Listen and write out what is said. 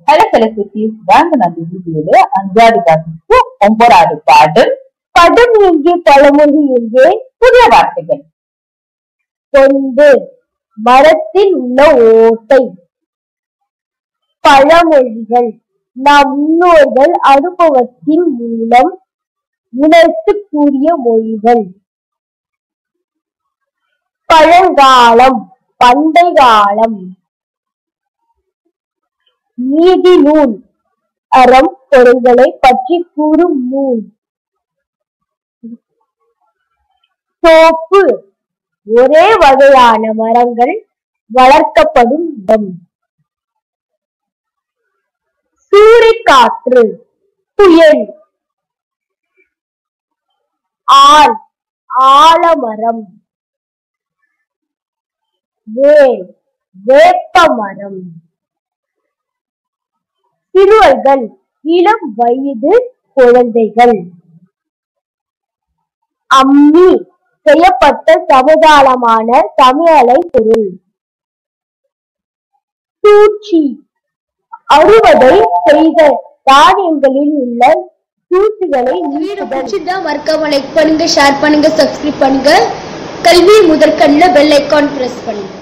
hello celebrities வாங்க நான் இந்த வீடியோல அஞ்சாவது கிளாஸுக்கு ஒன்பதாவது பாடல் படம் எங்கே பழமொழி எங்கே புதிய வார்த்தைகள் கொண்டு மரத்தில் உள்ள ஓட்டை பழமொழிகள் நம் முன்னோர்கள் அனுபவத்தின் மூலம் உணர்த்து கூறிய மொழிகள் பழங்காலம் பண்டை காலம் நீதி நூல் அறம் பொருள்களை பற்றி கூறும் நூல் தோப்பு ஒரே வகையான மரங்கள் வளர்க்கப்படும் இடம் சூறைக்காற்று புயல் ஆல் ஆலமரம் வேல் வேப்ப மரம் சிறுவர்கள் இளம் வயது குழந்தைகள் அம்மி செய்யப்பட்ட சமகாலமான சமையலை பொருள் சூழ்ச்சி அறுவடை செய்த தானியங்களில் உள்ள சூழ்ச்சிகளை வீடியோ நீக்குதல் பிடிச்சிருந்தா மறக்காம லைக் பண்ணுங்க ஷேர் பண்ணுங்க சப்ஸ்கிரைப் பண்ணுங்க கல்வி முதற்கண்ணில் பெல் ஐக்கான் பிரஸ் பண்ணுங்க